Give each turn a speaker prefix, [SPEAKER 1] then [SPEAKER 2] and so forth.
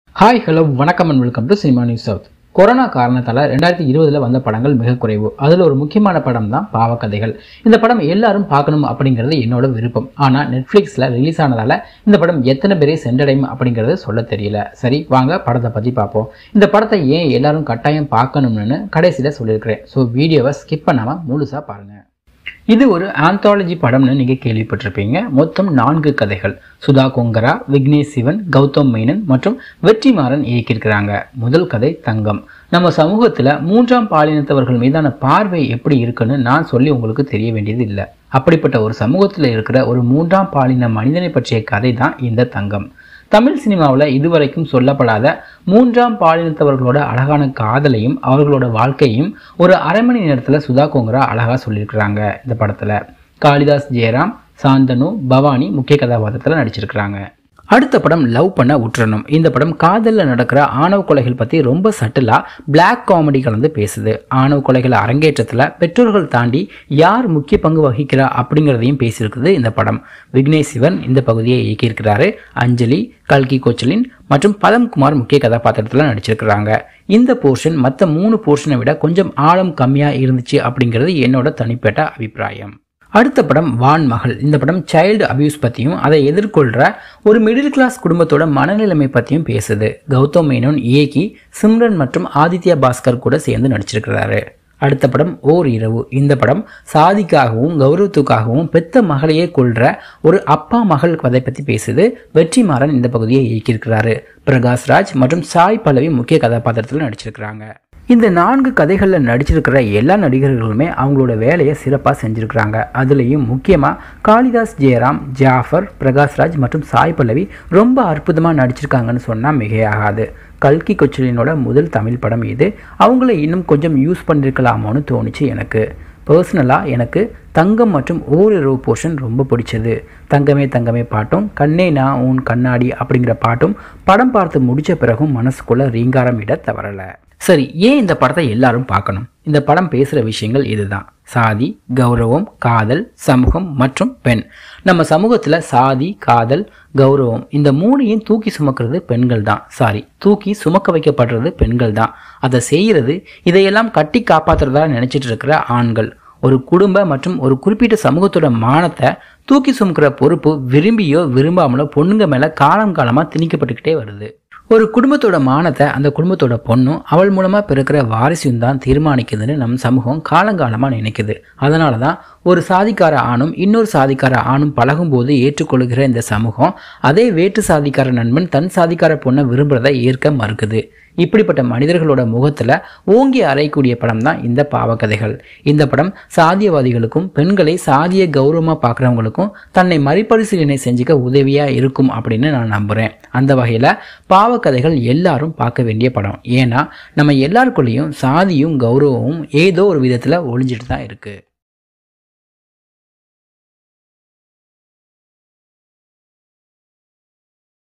[SPEAKER 1] hi hello வணக்கம் and welcome to cinema news south corona காரணத்தால் ரெண்டாயிரத்தி இருபதுல வந்த படங்கள் மிக குறைவு அதில் ஒரு முக்கியமான படம் தான் பாவக்கதைகள் இந்த படம் எல்லாரும் பார்க்கணும் அப்படிங்கிறது என்னோட விருப்பம் ஆனால் நெட்ஃப்ளிக்ஸில் ரிலீஸ் ஆனதால இந்த படம் எத்தனை பேரை சென்றடையும் அப்படிங்கிறது சொல்ல தெரியல சரி வாங்க படத்தை பற்றி பார்ப்போம் இந்த படத்தை ஏன் எல்லாரும் கட்டாயம் பார்க்கணும்னு கடைசியில் சொல்லியிருக்கிறேன் ஸோ வீடியோவை ஸ்கிப் பண்ணாமல் முழுசாக பாருங்கள் இது ஒரு ஆந்தாலஜி படம்னு நீங்க கேள்விப்பட்டிருப்பீங்க மொத்தம் நான்கு கதைகள் சுதா கொங்கரா விக்னேஷ் சிவன் கௌதம் மேனன் மற்றும் வெற்றிமாறன் இயக்கியிருக்கிறாங்க முதல் கதை தங்கம் நம்ம சமூகத்துல மூன்றாம் பாலினத்தவர்கள் மீதான பார்வை எப்படி இருக்குன்னு நான் சொல்லி உங்களுக்கு தெரிய வேண்டியது இல்லை அப்படிப்பட்ட ஒரு சமூகத்துல இருக்கிற ஒரு மூன்றாம் பாலின மனிதனை பற்றிய கதை தான் இந்த தங்கம் தமிழ் சினிமாவில் இதுவரைக்கும் சொல்லப்படாத மூன்றாம் பாலினத்தவர்களோட அழகான காதலையும் அவர்களோட வாழ்க்கையும் ஒரு அரை மணி நேரத்தில் சுதா கோங்கரா அழகாக சொல்லியிருக்கிறாங்க இந்த படத்தில் காளிதாஸ் ஜெயராம் சாந்தனு பவானி முக்கிய கதாபாத்திரத்தில் நடிச்சிருக்கிறாங்க அடுத்த படம் லவ் பண்ண உற்றணும் இந்த படம் காதலில் நடக்கிற ஆணவ கொலைகள் பற்றி ரொம்ப சட்டிலாக பிளாக் காமெடி கலந்து பேசுது ஆணவ கொலைகள் அரங்கேற்றத்தில் பெற்றோர்கள் தாண்டி யார் முக்கிய பங்கு வகிக்கிறா அப்படிங்கிறதையும் பேசியிருக்குது இந்த படம் விக்னேஷ் சிவன் இந்த பகுதியை இயக்கியிருக்கிறாரு அஞ்சலி கல்கி கோச்சலின் மற்றும் பதம்குமார் முக்கிய கதாபாத்திரத்தில் நடிச்சிருக்கிறாங்க இந்த போர்ஷன் மற்ற மூணு போர்ஷனை விட கொஞ்சம் ஆழம் கம்மியாக இருந்துச்சு அப்படிங்கிறது என்னோட தனிப்பட்ட அபிப்பிராயம் அடுத்த படம் வான் மகள் இந்த படம் சைல்டு அபியூஸ் பற்றியும் அதை எதிர்கொள்கிற ஒரு மிடில் கிளாஸ் குடும்பத்தோட மனநிலைமை பற்றியும் பேசுது கௌதம் மேனோன் இயக்கி சிம்ரன் மற்றும் ஆதித்யா பாஸ்கர் கூட சேர்ந்து நடிச்சிருக்கிறாரு அடுத்த படம் ஓர் இரவு இந்த படம் சாதிக்காகவும் கௌரவத்துக்காகவும் பெத்த மகளையே கொள்ற ஒரு அப்பா மகள் கதை பற்றி பேசுது வெற்றிமாறன் இந்த பகுதியை இயக்கியிருக்கிறாரு பிரகாஷ் ராஜ் மற்றும் சாய் பல்லவி முக்கிய கதாபாத்திரத்தில் நடிச்சிருக்கிறாங்க இந்த நான்கு கதைகளில் நடிச்சிருக்கிற எல்லா நடிகர்களுமே அவங்களோட வேலையை சிறப்பாக செஞ்சுருக்கிறாங்க அதுலேயும் முக்கியமாக காளிதாஸ் ஜெயராம் ஜாஃபர் பிரகாஷ்ராஜ் மற்றும் சாய் பல்லவி ரொம்ப அற்புதமாக நடிச்சிருக்காங்கன்னு சொன்னால் மிகையாகாது கல்கி கொச்சலினோட முதல் தமிழ் படம் இது அவங்கள இன்னும் கொஞ்சம் யூஸ் பண்ணியிருக்கலாமோன்னு தோணுச்சு எனக்கு பர்சனலாக எனக்கு தங்கம் மற்றும் ஓரிரவு போர்ஷன் ரொம்ப பிடிச்சது தங்கமே தங்கமே பாட்டும் கண்ணே நான் உன் கண்ணாடி அப்படிங்கிற பாட்டும் படம் பார்த்து முடிச்ச பிறகும் மனசுக்குள்ள ரீங்காரம் இட தவறலை சரி ஏன் இந்த படத்தை எல்லாரும் பார்க்கணும் இந்த படம் பேசுகிற விஷயங்கள் இதுதான் சாதி கௌரவம் காதல் சமூகம் மற்றும் பெண் நம்ம சமூகத்தில் சாதி காதல் கௌரவம் இந்த மூணையும் தூக்கி சுமக்கிறது பெண்கள் தான் சாரி தூக்கி சுமக்க வைக்கப்படுறது பெண்கள் தான் அதை செய்கிறது இதையெல்லாம் கட்டி காப்பாற்றுறதா நினைச்சிட்டு இருக்கிற ஆண்கள் ஒரு குடும்ப மற்றும் ஒரு குறிப்பிட்ட சமூகத்தோட மானத்தை தூக்கி சுமக்கிற பொறுப்பு விரும்பியோ விரும்பாமலோ பொண்ணுங்க மேலே காலம் காலமாக திணிக்கப்பட்டுக்கிட்டே வருது ஒரு குடும்பத்தோட மானத்தை அந்த குடும்பத்தோட பொண்ணும் அவள் மூலமாக பிறக்கிற வாரிசும் தான் தீர்மானிக்குதுன்னு நம் சமூகம் காலங்காலமாக நினைக்குது அதனால தான் ஒரு சாதிக்கார ஆணும் இன்னொரு சாதிக்கார ஆணும் பழகும்போது ஏற்றுக்கொள்கிற இந்த சமூகம் அதே வேற்று சாதிக்கார நண்பன் தன் சாதிக்கார பொண்ணை விரும்புறதை ஏற்க மறுக்குது இப்படிப்பட்ட மனிதர்களோட முகத்தில் ஓங்கி அறையக்கூடிய படம் தான் இந்த பாவக்கதைகள் இந்த படம் சாதியவாதிகளுக்கும் பெண்களை சாதிய கௌரவமாக பார்க்குறவங்களுக்கும் தன்னை மறுபரிசீலனை செஞ்சுக்க உதவியாக இருக்கும் அப்படின்னு நான் நம்புகிறேன் அந்த வகையில் பாவக்கதைகள் எல்லாரும் பார்க்க வேண்டிய படம் ஏன்னா நம்ம எல்லாருக்குள்ளேயும் சாதியும் கௌரவமும் ஏதோ ஒரு விதத்தில் ஒளிஞ்சிட்டு தான் இருக்குது